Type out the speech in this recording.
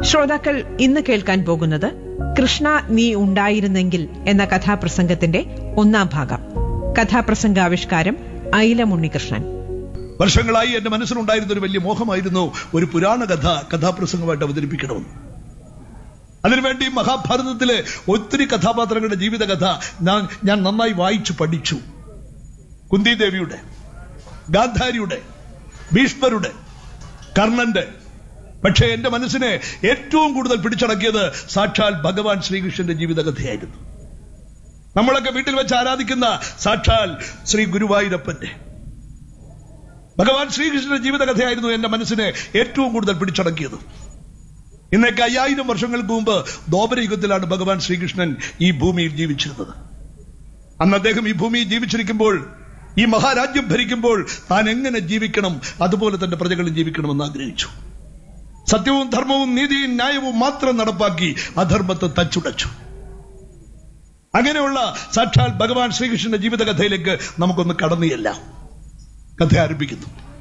ശ്രോതാക്കൾ ഇന്ന് കേൾക്കാൻ പോകുന്നത് കൃഷ്ണ നീ ഉണ്ടായിരുന്നെങ്കിൽ എന്ന കഥാപ്രസംഗത്തിന്റെ ഒന്നാം ഭാഗം കഥാപ്രസംഗാവിഷ്കാരം ഐലം ഉണ്ണികൃഷ്ണൻ വർഷങ്ങളായി എന്റെ മനസ്സിലുണ്ടായിരുന്ന ഒരു വലിയ മോഹമായിരുന്നു ഒരു പുരാണ കഥ കഥാപ്രസംഗമായിട്ട് അവതരിപ്പിക്കണമെന്ന് അതിനുവേണ്ടി മഹാഭാരതത്തിലെ ഒത്തിരി കഥാപാത്രങ്ങളുടെ ജീവിതകഥ ഞാൻ ഞാൻ നന്നായി വായിച്ചു പഠിച്ചു കുന്തിദേവിയുടെ ഗാന്ധാരിയുടെ ഭീഷ്മരുടെ കർണന്റെ പക്ഷേ എന്റെ മനസ്സിനെ ഏറ്റവും കൂടുതൽ പിടിച്ചടക്കിയത് സാക്ഷാൽ ഭഗവാൻ ശ്രീകൃഷ്ണന്റെ ജീവിതകഥയായിരുന്നു നമ്മളൊക്കെ വീട്ടിൽ വെച്ച് ആരാധിക്കുന്ന സാക്ഷാൽ ശ്രീ ഗുരുവായൂരപ്പന്റെ ഭഗവാൻ ശ്രീകൃഷ്ണന്റെ ജീവിതകഥയായിരുന്നു എന്റെ മനസ്സിനെ ഏറ്റവും കൂടുതൽ പിടിച്ചടക്കിയത് ഇന്നേക്ക് അയ്യായിരം വർഷങ്ങൾക്ക് മുമ്പ് ദ്വാപരയുഗത്തിലാണ് ഭഗവാൻ ശ്രീകൃഷ്ണൻ ഈ ഭൂമിയിൽ ജീവിച്ചിരുന്നത് അന്ന് അദ്ദേഹം ഈ ഭൂമിയിൽ ജീവിച്ചിരിക്കുമ്പോൾ ഈ മഹാരാജ്യം ഭരിക്കുമ്പോൾ താൻ എങ്ങനെ ജീവിക്കണം അതുപോലെ തന്റെ പ്രജകളും ജീവിക്കണമെന്ന് ആഗ്രഹിച്ചു സത്യവും ധർമ്മവും നീതിയും ന്യായവും മാത്രം നടപ്പാക്കി അധർമ്മത്തെ തച്ചുടച്ചു അങ്ങനെയുള്ള സാക്ഷാൽ ഭഗവാൻ ശ്രീകൃഷ്ണന്റെ ജീവിതകഥയിലേക്ക് നമുക്കൊന്ന് കടന്നുചെല്ലാം കഥ ആരംഭിക്കുന്നു